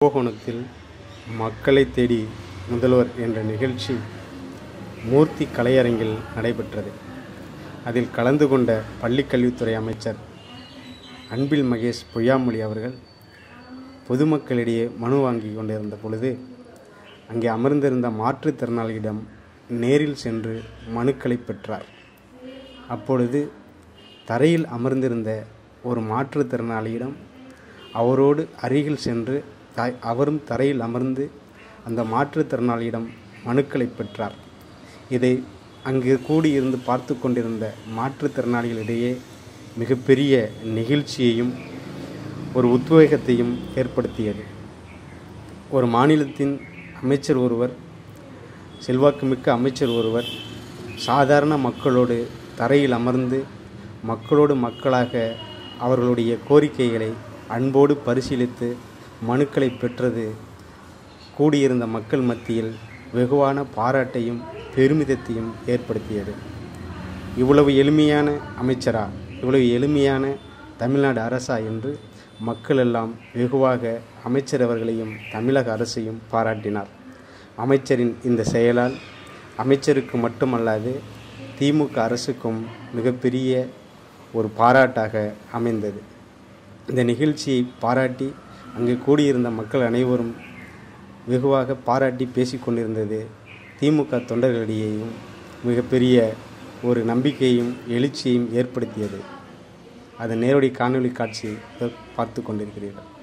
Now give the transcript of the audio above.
கும்பகோணத்தில் மக்களை தேடி முதல்வர் என்ற நிகழ்ச்சி மூர்த்தி கலையரங்கில் நடைபெற்றது அதில் கலந்து கொண்ட பள்ளிக்கல்வித்துறை அமைச்சர் அன்பில் மகேஷ் பொய்யாமொழி அவர்கள் பொதுமக்களிடையே மனு வாங்கி கொண்டிருந்த பொழுது அங்கே அமர்ந்திருந்த மாற்றுத்திறனாளியிடம் நேரில் சென்று மனுக்களை பெற்றார் அப்பொழுது தரையில் அமர்ந்திருந்த ஒரு மாற்றுத்திறனாளியிடம் அவரோடு அருகில் சென்று த- அவரும் தரையில் அமர்ந்து அந்த மாற்றுத்திறனாளியிடம் மனுக்களை பெற்றார் இதை அங்கு கூடியிருந்து பார்த்து கொண்டிருந்த மாற்றுத்திறனாளிகளிடையே மிகப்பெரிய நெகிழ்ச்சியையும் ஒரு உத்வேகத்தையும் ஏற்படுத்தியது ஒரு மாநிலத்தின் அமைச்சர் ஒருவர் செல்வாக்குமிக்க அமைச்சர் ஒருவர் சாதாரண மக்களோடு தரையில் அமர்ந்து மக்களோடு மக்களாக அவர்களுடைய கோரிக்கைகளை அன்போடு பரிசீலித்து மனுக்களை பெற்றது கூடியிருந்த மக்கள் மத்தியில் வெகுவான பாராட்டையும் பெருமிதத்தையும் ஏற்படுத்தியது இவ்வளவு எளிமையான அமைச்சரா இவ்வளவு எளிமையான தமிழ்நாடு அரசா என்று மக்கள் எல்லாம் வெகுவாக அமைச்சர் அவர்களையும் தமிழக அரசையும் பாராட்டினார் அமைச்சரின் இந்த செயலால் அமைச்சருக்கு மட்டுமல்லாது திமுக அரசுக்கும் மிகப்பெரிய ஒரு பாராட்டாக அமைந்தது இந்த நிகழ்ச்சியை பாராட்டி அங்கே கூடியிருந்த மக்கள் அனைவரும் வெகுவாக பாராட்டி பேசிக்கொண்டிருந்தது திமுக தொண்டர்களிடையேயும் மிகப்பெரிய ஒரு நம்பிக்கையும் எழுச்சியையும் ஏற்படுத்தியது அது நேரடி காணொளி காட்சி பார்த்து கொண்டிருக்கிறீர்கள்